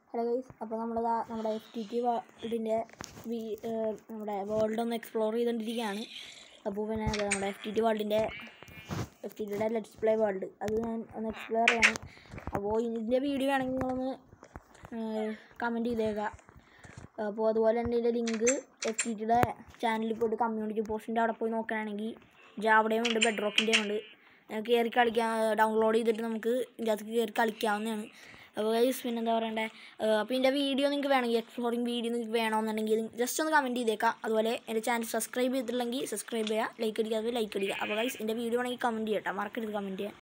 hello guys അപ്പോൾ നമ്മളിതാ നമ്മുടെ എഫ് ടി ടി വേൾഡിൻ്റെ വി നമ്മുടെ വേൾഡ് ഒന്ന് എക്സ്പ്ലോർ ചെയ്തുകൊണ്ടിരിക്കുകയാണ് അപ്പോൾ പിന്നെ അത് നമ്മുടെ എഫ് ടി ടി വേൾഡിൻ്റെ എഫ് ടി ടിയുടെ ലെറ്റ്സ് പ്ലേ വേൾഡ് അത് ഞാൻ ഒന്ന് എക്സ്പ്ലോർ ചെയ്യണം അപ്പോൾ ഇതിൻ്റെ വീഡിയോ ആണെങ്കിൽ നിങ്ങളൊന്ന് കമൻറ്റ് ചെയ്തേക്കാം അപ്പോൾ അതുപോലെ തന്നെ ഇതിൻ്റെ ലിങ്ക് എഫ് ടി ടിയുടെ ചാനലിൽ പോയിട്ട് കമ്മ്യൂണിറ്റി പോസ്റ്റിൻ്റെ അവിടെ പോയി നോക്കുകയാണെങ്കിൽ ജാവയുടെയും ഉണ്ട് ബെഡ് റോക്കിൻ്റെയും ഉണ്ട് നമുക്ക് കയറി കളിക്കാൻ ഡൗൺലോഡ് ചെയ്തിട്ട് നമുക്ക് ഇതിൻ്റെ അകത്ത് കയറി കളിക്കാവുന്നതാണ് അപ്പോൾ ഗൈസ് പിന്നെ എന്താ പറയണ്ടേ അപ്പോൾ ഇതിൻ്റെ വീഡിയോ നിങ്ങൾക്ക് വേണമെങ്കിൽ എക്സ്പ്ലോറിങ് വീഡിയോ നിങ്ങൾക്ക് വേണമെന്നുണ്ടെങ്കിൽ ജസ്റ്റ് ഒന്ന് കമൻറ്റ് ചെയ്തേക്കാം അതുപോലെ എൻ്റെ ചാനൽ സബ്സ്ക്രൈബ് ചെയ്തിട്ടില്ലെങ്കിൽ സബ്സ്ക്രൈബ് ചെയ്യുക ലൈക്ക് അടിക്കാതെ ലൈക്ക് അടിക്കുക അപ്പോൾ ഗൈസ് എൻ്റെ വീഡിയോ വേണമെങ്കിൽ കമൻറ്റ് ചെയ്യട്ടോ മറക്കരുത് കമൻറ്റ് ചെയ്യാൻ